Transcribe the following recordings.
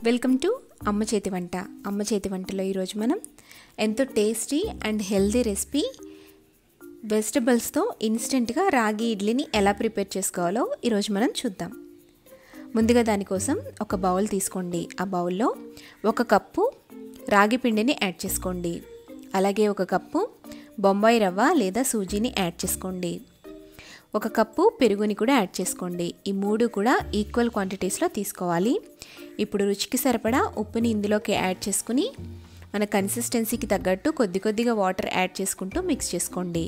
welcome to అమ్మ చేతి వంట అమ్మ చేతి వంటలో ఈరోజు మనం ఎంతో టేస్టీ అండ్ హెల్దీ రెసిపీ వెజిటబుల్స్తో ఇన్స్టెంట్గా రాగి ఇడ్లీని ఎలా ప్రిపేర్ చేసుకోవాలో ఈరోజు మనం చూద్దాం ముందుగా దానికోసం ఒక బౌల్ తీసుకోండి ఆ బౌల్లో ఒక కప్పు రాగి పిండిని యాడ్ చేసుకోండి అలాగే ఒక కప్పు బొంబాయి రవ్వ లేదా సూజీని యాడ్ చేసుకోండి ఒక కప్పు పెరుగుని కూడా యాడ్ చేసుకోండి ఈ మూడు కూడా ఈక్వల్ క్వాంటిటీస్లో తీసుకోవాలి ఇప్పుడు రుచికి సరిపడా ఉప్పుని ఇందులోకి యాడ్ చేసుకుని మన కన్సిస్టెన్సీకి తగ్గట్టు కొద్ది కొద్దిగా వాటర్ యాడ్ చేసుకుంటూ మిక్స్ చేసుకోండి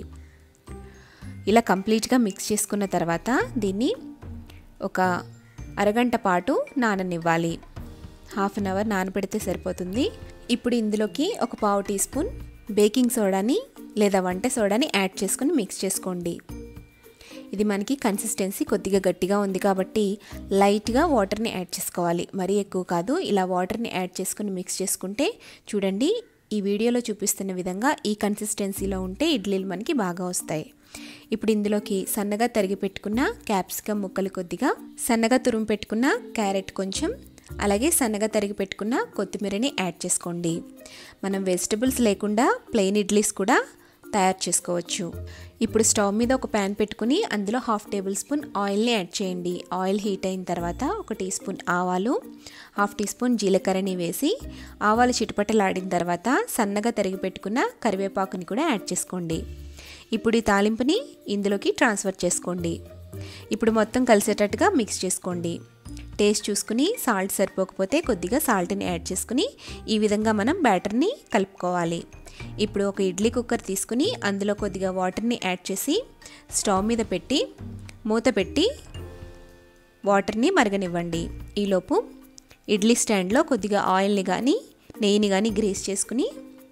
ఇలా కంప్లీట్గా మిక్స్ చేసుకున్న తర్వాత దీన్ని ఒక అరగంట పాటు నాననివ్వాలి హాఫ్ అన్ అవర్ నానబెడితే సరిపోతుంది ఇప్పుడు ఇందులోకి ఒక పావు టీ స్పూన్ బేకింగ్ సోడాని లేదా వంట సోడాని యాడ్ చేసుకుని మిక్స్ చేసుకోండి ఇది మనకి కన్సిస్టెన్సీ కొద్దిగా గట్టిగా ఉంది కాబట్టి లైట్గా వాటర్ని యాడ్ చేసుకోవాలి మరీ ఎక్కువ కాదు ఇలా వాటర్ని యాడ్ చేసుకుని మిక్స్ చేసుకుంటే చూడండి ఈ వీడియోలో చూపిస్తున్న విధంగా ఈ కన్సిస్టెన్సీలో ఉంటే ఇడ్లీలు మనకి బాగా వస్తాయి ఇప్పుడు ఇందులోకి సన్నగా తరిగి పెట్టుకున్న క్యాప్సికమ్ ముక్కలు కొద్దిగా సన్నగా తురుము పెట్టుకున్న క్యారెట్ కొంచెం అలాగే సన్నగా తరిగి పెట్టుకున్న కొత్తిమీరని యాడ్ చేసుకోండి మనం వెజిటబుల్స్ లేకుండా ప్లెయిన్ ఇడ్లీస్ కూడా తయారు చేసుకోవచ్చు ఇప్పుడు స్టవ్ మీద ఒక ప్యాన్ పెట్టుకుని అందులో హాఫ్ టేబుల్ స్పూన్ ఆయిల్ని యాడ్ చేయండి ఆయిల్ హీట్ అయిన తర్వాత ఒక టీ స్పూన్ ఆవాలు హాఫ్ టీ స్పూన్ జీలకర్రని వేసి ఆవాలు చిటపటలాడిన తర్వాత సన్నగా తరిగి పెట్టుకున్న కరివేపాకుని కూడా యాడ్ చేసుకోండి ఇప్పుడు ఈ తాలింపుని ఇందులోకి ట్రాన్స్ఫర్ చేసుకోండి ఇప్పుడు మొత్తం కలిసేటట్టుగా మిక్స్ చేసుకోండి టేస్ట్ చూసుకుని సాల్ట్ సరిపోకపోతే కొద్దిగా సాల్ట్ని యాడ్ చేసుకుని ఈ విధంగా మనం బ్యాటర్ని కలుపుకోవాలి ఇప్పుడు ఒక ఇడ్లీ కుక్కర్ తీసుకుని అందులో కొద్దిగా వాటర్ని యాడ్ చేసి స్టవ్ మీద పెట్టి మూత పెట్టి వాటర్ని మరగనివ్వండి ఈలోపు ఇడ్లీ స్టాండ్లో కొద్దిగా ఆయిల్ని కానీ నెయ్యిని కానీ గ్రీస్ చేసుకుని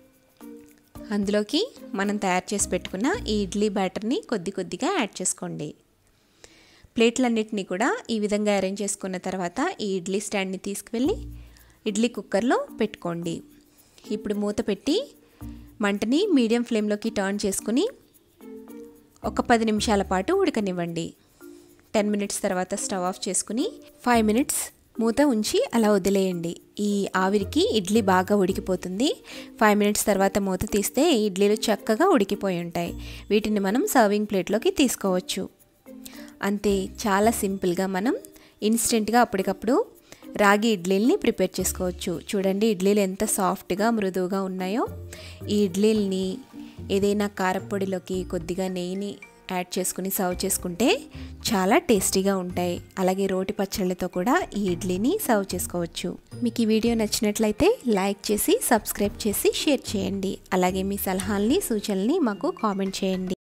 అందులోకి మనం తయారు చేసి పెట్టుకున్న ఈ ఇడ్లీ బ్యాటర్ని కొద్ది కొద్దిగా యాడ్ చేసుకోండి ప్లేట్లన్నిటినీ కూడా ఈ విధంగా అరేంజ్ చేసుకున్న తర్వాత ఈ ఇడ్లీ స్టాండ్ని తీసుకువెళ్ళి ఇడ్లీ కుక్కర్లో పెట్టుకోండి ఇప్పుడు మూత పెట్టి మంటని మీడియం ఫ్లేమ్లోకి టర్న్ చేసుకుని ఒక పది నిమిషాల పాటు ఉడకనివ్వండి టెన్ మినిట్స్ తర్వాత స్టవ్ ఆఫ్ చేసుకుని ఫైవ్ మినిట్స్ మూత ఉంచి అలా వదిలేయండి ఈ ఆవిరికి ఇడ్లీ బాగా ఉడికిపోతుంది ఫైవ్ మినిట్స్ తర్వాత మూత తీస్తే ఇడ్లీలు చక్కగా ఉడికిపోయి ఉంటాయి వీటిని మనం సర్వింగ్ ప్లేట్లోకి తీసుకోవచ్చు అంతే చాలా సింపుల్గా మనం ఇన్స్టెంట్గా అప్పటికప్పుడు రాగి ఇడ్లీల్ని ప్రిపేర్ చేసుకోవచ్చు చూడండి ఇడ్లీలు ఎంత సాఫ్ట్గా మృదువుగా ఉన్నాయో ఈ ఇడ్లీల్ని ఏదైనా కారపొడిలోకి కొద్దిగా నెయ్యిని యాడ్ చేసుకుని సర్వ్ చేసుకుంటే చాలా టేస్టీగా ఉంటాయి అలాగే రోటి పచ్చళ్ళతో కూడా ఈ ఇడ్లీని సర్వ్ చేసుకోవచ్చు మీకు ఈ వీడియో నచ్చినట్లయితే లైక్ చేసి సబ్స్క్రైబ్ చేసి షేర్ చేయండి అలాగే మీ సలహాల్ని సూచనల్ని మాకు కామెంట్ చేయండి